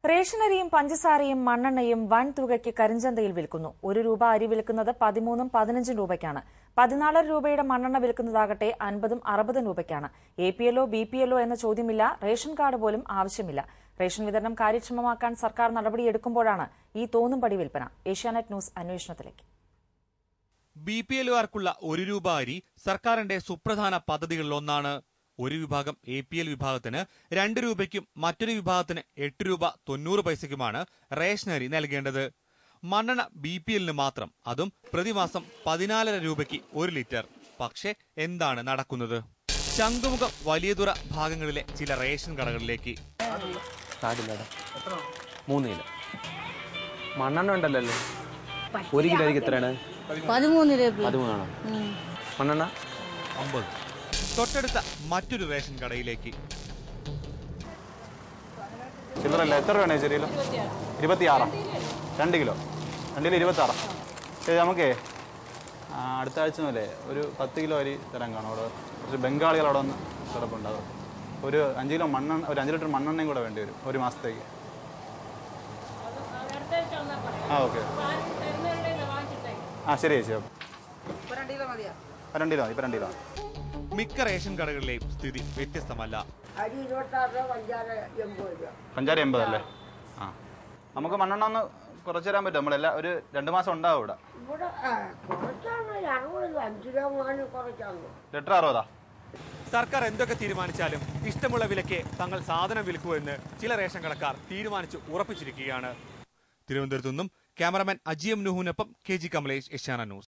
റേഷനരിയും പഞ്ചസാരയും മണ്ണെണ്ണയും വൻ തുകയ്ക്ക് കരിഞ്ചന്തയിൽ വിൽക്കുന്നു ഒരു രൂപ അരി വിൽക്കുന്നത് പതിമൂന്നും പതിനഞ്ചും രൂപയ്ക്കാണ് പതിനാലര രൂപയുടെ മണ്ണെണ്ണ വിൽക്കുന്നതാകട്ടെ അൻപതും അറുപതും രൂപയ്ക്കാണ് A P L B P L എന്ന ചോദ്യമില്ല റേഷൻ കാർഡ് പോലും ആവശ്യമില്ല റേഷൻ വിതരണം കാര്യക്ഷമമാക്കാൻ സർക്കാർ നടപടിയെടുക്കുമ്പോഴാണ് ഈ തോന്നുംപടി വിൽപ്പന ഏഷ്യാനെറ്റ് ന്യൂസ് അന്വേഷണത്തിലേക്ക് ബി പി എല്ലുകാർക്കുള്ള ഒരു രൂപ അരി സർക്കാരിന്റെ സുപ്രധാന പദ്ധതികളിലൊന്നാണ് ഒരു വിഭാഗം എ പി എൽ വിഭാഗത്തിന് രണ്ട് രൂപയ്ക്കും മറ്റൊരു വിഭാഗത്തിന് എട്ട് രൂപ തൊണ്ണൂറ് പൈസയ്ക്കുമാണ് റേഷൻ അരി നൽകേണ്ടത് മണ്ണെണ്ണ ബി പി എല്ലിന് മാത്രം അതും പ്രതിമാസം പതിനാലര രൂപയ്ക്ക് ഒരു ലിറ്റർ പക്ഷേ എന്താണ് നടക്കുന്നത് ശംഖുമുഖം വലിയതുറ ഭാഗങ്ങളിലെ ചില റേഷൻ കടകളിലേക്ക് കാടില്ലടാ മൂന്ന് കിലോ മണ്ണെണ്ണ ഉണ്ടല്ലോ അല്ലേ ഒരു കിലോയ്ക്ക് എത്രയാണ് പതിമൂന്ന് രൂപ പതിമൂന്നാണോ മണ്ണെണ്ണ അമ്പത് തൊട്ടടുത്ത മറ്റൊരു റേഷൻ കടയിലേക്ക് ചില്ലറല്ല എത്ര വേണേ ചെറിയ കിലോ ഇരുപത്തിയാറാ രണ്ട് കിലോ രണ്ട് കിലോ ഇരുപത്താറാ ശരി നമുക്കേ ആ, അടുത്ത ആഴ്ച മുതലേ ഒരു പത്ത് കിലോ അരി തരാൻ കാണും അവിടെ കുറച്ച് ബംഗാളികൾ അവിടെ വന്ന് കിടപ്പുണ്ട് അത് ഒരു അഞ്ച് കിലോ മണ്ണെണ്ണ ഒരു അഞ്ച് ലിറ്റർ മണ്ണെണ്ണയും കൂടെ വേണ്ടി വരും ഒരു മാസത്തേക്ക് ആ ഓക്കെ ആ ശരി ചേച്ചി ഓക്കെ രണ്ട് കിലോ മതി ഇപ്പം രണ്ട് കിലോ മതി മിക്ക റേഷൻ കടകളിലെയും സ്ഥിതി വ്യത്യസ്തമല്ല അരി ഇരുപത്താറ് രൂപ പഞ്ചാര എൺപത് രൂപ പഞ്ചാര എൺപതല്ലേ ആ നമുക്ക് മണ്ണെണ്ണ ഒന്ന് കുറച്ച് തരാൻ പറ്റും നമ്മളെല്ലാം ഒരു രണ്ട് മാസം ഉണ്ടാവും ഇവിടെ ഇവിടെ ആ, കുറച്ചാണ് ഒരു അറുപത് രൂപ അഞ്ച് രൂപ മൂന്ന് കുറച്ചാണ് ലിറ്റർ അറുപതാ സർക്കാർ എന്തൊക്കെ തീരുമാനിച്ചാലും ഇഷ്ടമുള്ള വിലയ്ക്ക് തങ്ങൾ സാധനം വിൽക്കൂ എന്ന് ചില റേഷൻ കടക്കാർ തീരുമാനിച്ചു ഉറപ്പിച്ചിരിക്കുകയാണ് തിരുവനന്തപുരത്തു നിന്നും ക്യാമറമാൻ അജിയം നുഹുവിനൊപ്പം K G Kamalesh Asianet news